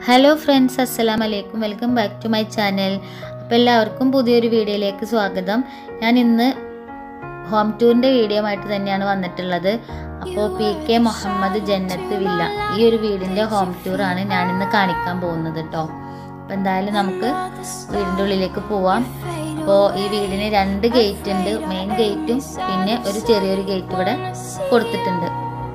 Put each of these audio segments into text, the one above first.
Hello friends അസ്സലാം വലൈക്കും welcome back to my channel അപ്പോൾ എല്ലാവർക്കും പുതിയൊരു വീഡിയോയിലേക്ക് സ്വാഗതം ഞാൻ ഇന്ന് ഹോം ടൂറിൻ്റെ വീഡിയോ ആയിട്ട് തന്നെയാണ് വന്നിട്ടുള്ളത് അപ്പോൾ P K Muhammad Jannath villa ഈ ഒരു വീടിൻ്റെ ഹോം ടൂറാണ് ഞാനിന്ന് കാണിക്കാൻ പോകുന്നത് കേട്ടോ അപ്പോൾ എന്തായാലും നമുക്ക് വീടിൻ്റെ ഉള്ളിലേക്ക് പോവാം അപ്പോൾ ഈ വീടിന് രണ്ട് ഗേറ്റ് ഉണ്ട് മെയിൻ ഗേറ്റും പിന്നെ ഒരു ചെറിയൊരു ഗേറ്റ് ഇവിടെ കൊടുത്തിട്ടുണ്ട്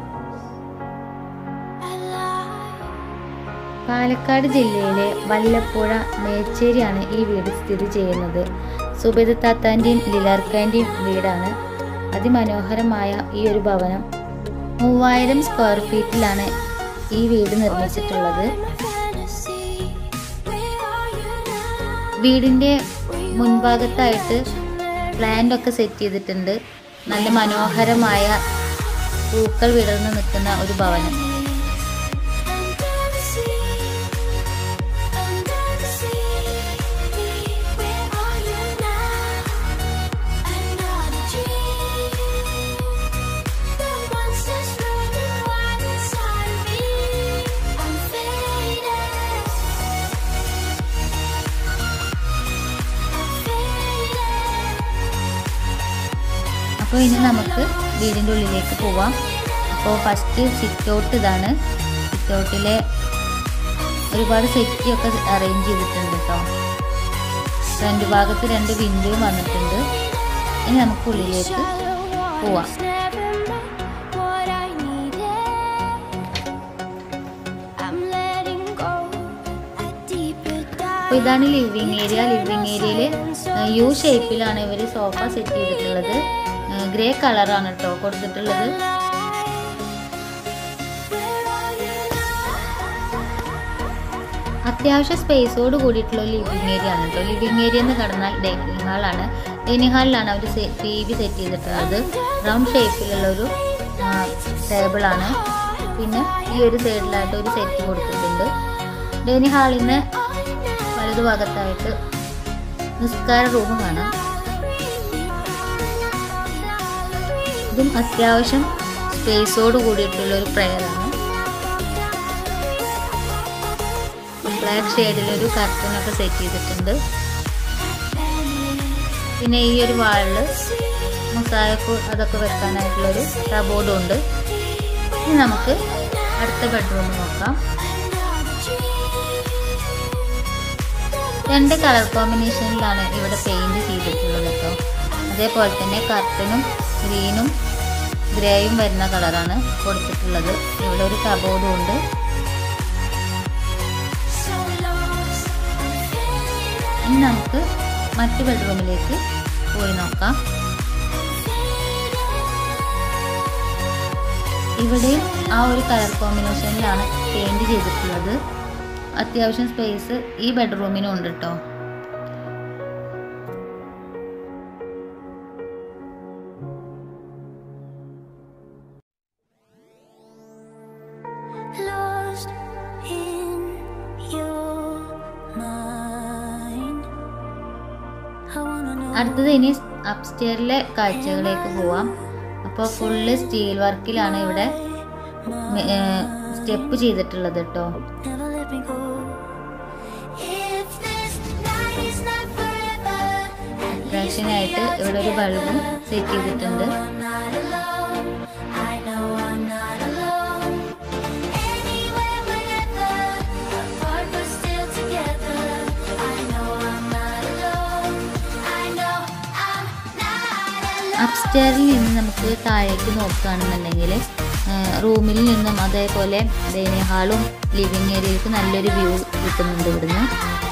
പാലക്കാട് ജില്ലയിലെ വല്ലപ്പുഴ മേച്ചേരിയാണ് ഈ വീട് സ്ഥിതി ചെയ്യുന്നത് സുബിദ താത്താൻ്റെയും ലിലാർക്കാൻ്റെയും വീടാണ് അതിമനോഹരമായ ഈ ഒരു ഭവനം മൂവായിരം സ്ക്വയർ ഫീറ്റിലാണ് ഈ വീട് നിർമ്മിച്ചിട്ടുള്ളത് വീടിൻ്റെ മുൻഭാഗത്തായിട്ട് പ്ലാന്റ് ഒക്കെ സെറ്റ് ചെയ്തിട്ടുണ്ട് നല്ല മനോഹരമായ പൂക്കൾ വിടർന്ന് നിൽക്കുന്ന ഒരു ഭവനം അപ്പോൾ ഇനി നമുക്ക് വീടിൻ്റെ ഉള്ളിലേക്ക് പോവാം അപ്പോൾ ഫസ്റ്റ് സിറ്റ് ഔട്ട് ഇതാണ് സിറ്റ് ഔട്ടിലെ ഒരുപാട് സെറ്റി ഒക്കെ അറേഞ്ച് ചെയ്തിട്ടുണ്ട് കേട്ടോ ഫ്രണ്ട് ഭാഗത്ത് രണ്ട് വിൻഡോയും വന്നിട്ടുണ്ട് ഇനി നമുക്ക് ഉള്ളിലേക്ക് പോവാം അപ്പോൾ ഇതാണ് ലിവിങ് ഏരിയ ലിവിങ് ഏരിയയിൽ യു ഷേപ്പിലാണ് ഇവർ സോഫ സെറ്റ് ചെയ്തിട്ടുള്ളത് ഗ്രേ കളറാണ് കേട്ടോ കൊടുത്തിട്ടുള്ളത് അത്യാവശ്യം സ്പേസോട് കൂടിയിട്ടുള്ള ഒരു ലിവിങ് ഏരിയ ആണ് കേട്ടോ ലിവിങ് ഏരിയ എന്ന് കടന്നാൽ ഡൈനിങ് ഹാളാണ് ഡൈനിങ് ഹാളിലാണ് അവർ ടി വി സെറ്റ് ചെയ്തിട്ടുള്ളത് റൗണ്ട് ഷേപ്പിലുള്ള ഒരു ടേബിളാണ് പിന്നെ ഈ ഒരു സൈഡിലായിട്ട് ഒരു സെറ്റ് കൊടുത്തിട്ടുണ്ട് ഡൈനിങ് ഹാളിൽ നിന്ന് വലതുഭാഗത്തായിട്ട് നിസ്കാര റൂം കാണാം ഇതും അത്യാവശ്യം സ്പേസോട് കൂടിയിട്ടുള്ള ഒരു പ്രയറാണ് ബ്ലാക്ക് ഷെയ്ഡിലൊരു കർട്ടനൊക്കെ സെറ്റ് ചെയ്തിട്ടുണ്ട് പിന്നെ ഈ ഒരു വാളില് മൊസായക്ക് അതൊക്കെ വെക്കാനായിട്ടുള്ളൊരു കബോർഡും ഉണ്ട് ഇനി നമുക്ക് അടുത്ത ബെഡ്റൂം നോക്കാം രണ്ട് കളർ കോമ്പിനേഷനിലാണ് ഇവിടെ പെയിന്റ് ചെയ്തിട്ടുള്ളത് കേട്ടോ അതേപോലെ തന്നെ കർട്ടനും ഗ്രീനും ഗ്രേയും വരുന്ന കളറാണ് കൊടുത്തിട്ടുള്ളത് ഇവിടെ ഒരു കബോർഡും ഉണ്ട് ഇനി നമുക്ക് മറ്റു ബെഡ്റൂമിലേക്ക് പോയി നോക്കാം ഇവിടെയും ആ ഒരു കളർ കോമ്പിനേഷനിലാണ് പെയിന്റ് ചെയ്തിട്ടുള്ളത് അത്യാവശ്യം സ്പേസ് ഈ ബെഡ്റൂമിനും ഉണ്ട് കേട്ടോ lost in your mind. I wanna know. അടുത്തത് ഇനി അപ്സ്റ്റെയറിലെ കാഴ്ചകളിലേക്ക് പോവാം അപ്പോൾ ഫുള്ള് സ്റ്റീൽ വർക്കിലാണ് ഇവിടെ സ്റ്റെപ്പ് ചെയ്തിട്ടുള്ളത് കേട്ടോ Never let me go. If this night is not forever, അട്രാക്ഷനായിട്ട് ഇവിടെ ഒരു ബൾബും സെറ്റ് ചെയ്തിട്ടുണ്ട് I'm not alone. I know I'm not alone. Anywhere, whenever, apart but still together. I know I'm not alone. I know I'm not alone. അപ്സ്റ്റെയറിൽ നിന്ന് നമുക്ക് താഴേക്ക് നോക്കുകയാണെന്നുണ്ടെങ്കിൽ റൂമിൽ നിന്നും അതേപോലെ ഡൈനിങ് ഹാളും ലിവിങ് ഏരിയയിലേക്ക് നല്ലൊരു വ്യൂ കിട്ടുന്നുണ്ട് ഇവിടുന്ന്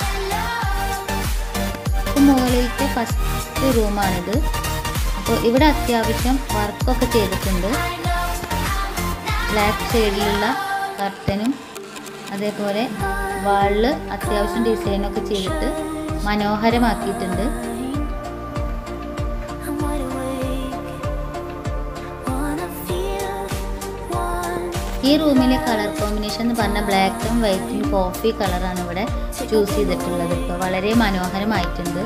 അപ്പോൾ മുകളിലത്തെ ഫസ്റ്റ് റൂമാണിത് അപ്പോൾ ഇവിടെ അത്യാവശ്യം വർക്കൊക്കെ ചെയ്തിട്ടുണ്ട് ബ്ലാക്ക് ഷെയ്ഡിലുള്ള കർട്ടനും അതേപോലെ വാളിൽ അത്യാവശ്യം ഡിസൈനൊക്കെ ചെയ്തിട്ട് മനോഹരമാക്കിയിട്ടുണ്ട് I'm wide awake. Wanna feel one. ഈ റൂമിലെ കളർ കോമ്പിനേഷൻ എന്ന് പറഞ്ഞാൽ ബ്ലാക്കും വൈറ്റും കോഫി കളറാണ് ഇവിടെ ചൂസ് ചെയ്തിട്ടുള്ളത് ഇപ്പോൾ വളരെ മനോഹരമായിട്ടുണ്ട്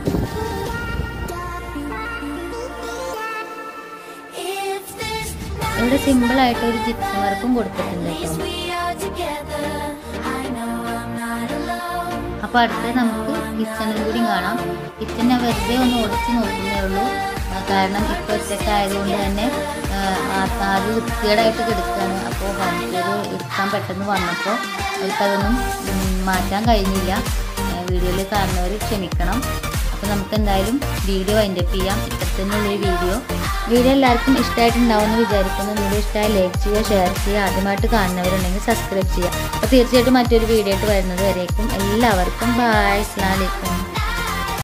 If this ഇവിടെ സിമ്പിളായിട്ട് ഒരു ജിപ്സം വർക്കും കൊടുത്തിട്ടുണ്ട് At least കേട്ടോ we are together. I know I'm not alone. അപ്പോൾ അടുത്ത് നമുക്ക് കിച്ചണും കൂടി കാണാം കിച്ചൺ ഞാൻ വെറുതെ ഒന്ന് ഓടിച്ച് നോക്കുന്നേ ഉള്ളൂ ആ, കാരണം ഇപ്പോൾ ഒറ്റയ്ക്ക് ആയതുകൊണ്ട് തന്നെ അത് വൃത്തികേടായിട്ട് കിടക്കുകയാണ് അപ്പോൾ ഹോംസ്റ്റേർ എടുക്കാൻ പെട്ടെന്ന് വന്നപ്പോൾ അവർക്കതൊന്നും ഉം, മാറ്റാൻ കഴിഞ്ഞില്ല വീഡിയോയിൽ കാണുന്നവർ ക്ഷമിക്കണം അപ്പോൾ നമുക്ക് എന്തായാലും വീഡിയോ വൈൻഡപ്പ് ചെയ്യാം ഇത്തരത്തിനുള്ളൊരു വീഡിയോ വീഡിയോ എല്ലാവർക്കും ഇഷ്ടമായിട്ടുണ്ടാവുമെന്ന് വിചാരിക്കുന്നു വീഡിയോ ഇഷ്ടമായി ലൈക്ക് ചെയ്യുക ഷെയർ ചെയ്യുക ആദ്യമായിട്ട് കാണുന്നവരുണ്ടെങ്കിൽ സബ്സ്ക്രൈബ് ചെയ്യുക അപ്പോൾ തീർച്ചയായിട്ടും മറ്റൊരു വീഡിയോ ആയിട്ട് വരുന്നത് വരേക്കും എല്ലാവർക്കും ബായ് അസ്സലാമു അലൈക്കും